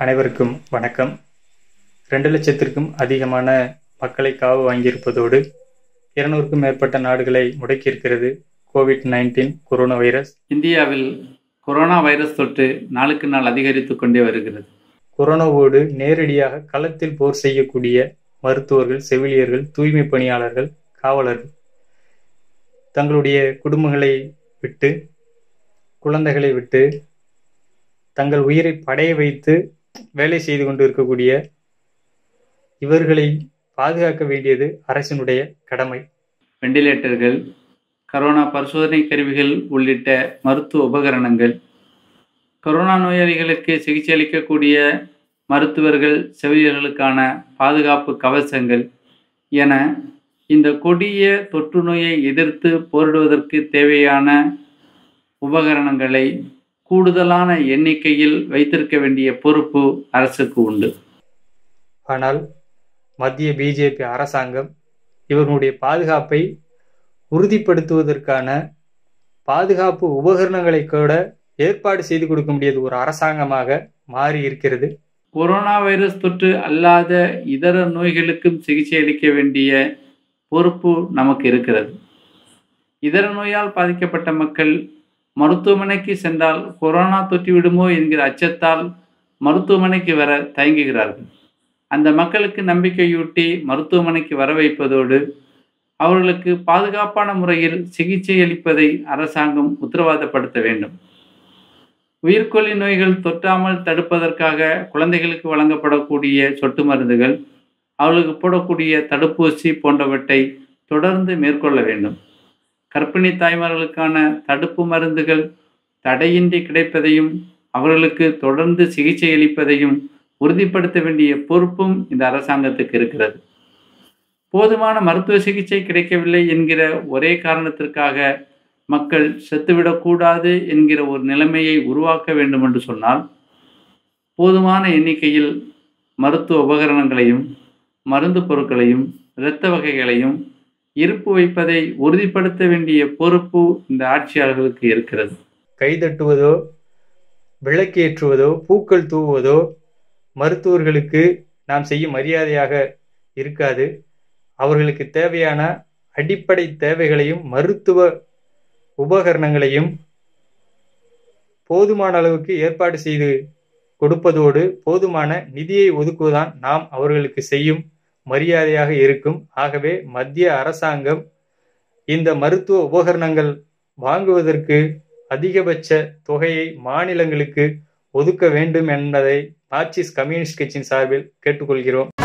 அனைவருக்கும் வணக்கம் ரெண்டு லட்சத்திற்கும் அதிகமான மக்களை காவு வாங்கியிருப்பதோடு இருநூறுக்கும் மேற்பட்ட நாடுகளை முடக்கியிருக்கிறது கோவிட் நைன்டீன் கொரோனா வைரஸ் இந்தியாவில் கொரோனா வைரஸ் தொற்று நாளுக்கு நாள் அதிகரித்து கொண்டே வருகிறது கொரோனாவோடு நேரடியாக களத்தில் போர் செய்யக்கூடிய மருத்துவர்கள் செவிலியர்கள் தூய்மை பணியாளர்கள் காவலர்கள் தங்களுடைய குடும்பங்களை விட்டு குழந்தைகளை விட்டு தங்கள் உயிரை படைய வைத்து வேலை செய்து கொண்டு இருக்கக்கூடிய இவர்களை பாதுகாக்க வேண்டியது அரசினுடைய கடமை வெண்டிலேட்டர்கள் கரோனா பரிசோதனை கருவிகள் உள்ளிட்ட மருத்துவ உபகரணங்கள் கொரோனா நோயாளிகளுக்கு சிகிச்சை அளிக்கக்கூடிய மருத்துவர்கள் செவிலியர்களுக்கான பாதுகாப்பு கவசங்கள் என இந்த கொடிய தொற்று நோயை எதிர்த்து போரிடுவதற்கு தேவையான உபகரணங்களை கூடுதலான எண்ணிக்கையில் வைத்திருக்க வேண்டிய பொறுப்பு அரசுக்கு உண்டு ஆனால் மத்திய பிஜேபி அரசாங்கம் இவர்களுடைய பாதுகாப்பை உறுதிப்படுத்துவதற்கான பாதுகாப்பு உபகரணங்களை கூட ஏற்பாடு செய்து கொடுக்க முடியாத ஒரு அரசாங்கமாக மாறி இருக்கிறது கொரோனா வைரஸ் தொற்று அல்லாத இதர நோய்களுக்கும் சிகிச்சை அளிக்க வேண்டிய பொறுப்பு நமக்கு இருக்கிறது இதர நோயால் பாதிக்கப்பட்ட மக்கள் மருத்துவமனைக்கு சென்றால் கொரோனா தொற்றி விடுமோ என்கிற அச்சத்தால் மருத்துவமனைக்கு வர தயங்குகிறார்கள் அந்த மக்களுக்கு நம்பிக்கையூட்டி மருத்துவமனைக்கு வர வைப்பதோடு அவர்களுக்கு பாதுகாப்பான முறையில் சிகிச்சை அளிப்பதை அரசாங்கம் உத்தரவாதப்படுத்த வேண்டும் உயிர்கொல்லி நோய்கள் தொற்றாமல் தடுப்பதற்காக குழந்தைகளுக்கு வழங்கப்படக்கூடிய சொட்டு மருந்துகள் அவர்களுக்கு போடக்கூடிய தடுப்பூசி போன்றவற்றை தொடர்ந்து மேற்கொள்ள வேண்டும் கர்ப்பிணி தாய்மார்களுக்கான தடுப்பு மருந்துகள் தடையின்றி கிடைப்பதையும் அவர்களுக்கு தொடர்ந்து சிகிச்சை அளிப்பதையும் உறுதிப்படுத்த வேண்டிய பொறுப்பும் இந்த அரசாங்கத்துக்கு இருக்கிறது போதுமான மருத்துவ சிகிச்சை கிடைக்கவில்லை என்கிற ஒரே காரணத்திற்காக மக்கள் செத்துவிடக்கூடாது என்கிற ஒரு நிலைமையை உருவாக்க வேண்டும் என்று சொன்னால் போதுமான எண்ணிக்கையில் மருத்துவ உபகரணங்களையும் மருந்து பொருட்களையும் இரத்த வகைகளையும் இருப்பு வைப்பதை உறுதிப்படுத்த வேண்டிய பொறுப்பு இந்த ஆட்சியாளர்களுக்கு இருக்கிறது கைதட்டுவதோ விளக்கேற்றுவதோ பூக்கள் தூவுவதோ மருத்துவர்களுக்கு நாம் செய்யும் மரியாதையாக இருக்காது அவர்களுக்கு தேவையான அடிப்படை தேவைகளையும் மருத்துவ உபகரணங்களையும் போதுமான அளவுக்கு ஏற்பாடு செய்து கொடுப்பதோடு போதுமான நிதியை ஒதுக்குவதுதான் நாம் அவர்களுக்கு செய்யும் மரியாதையாக இருக்கும் ஆகவே மத்திய அரசாங்கம் இந்த மருத்துவ உபகரணங்கள் வாங்குவதற்கு அதிகபட்ச தொகையை மாநிலங்களுக்கு ஒதுக்க வேண்டும் என்பதை மார்க்சிஸ்ட் கம்யூனிஸ்ட் கட்சியின் சார்பில் கேட்டுக்கொள்கிறோம்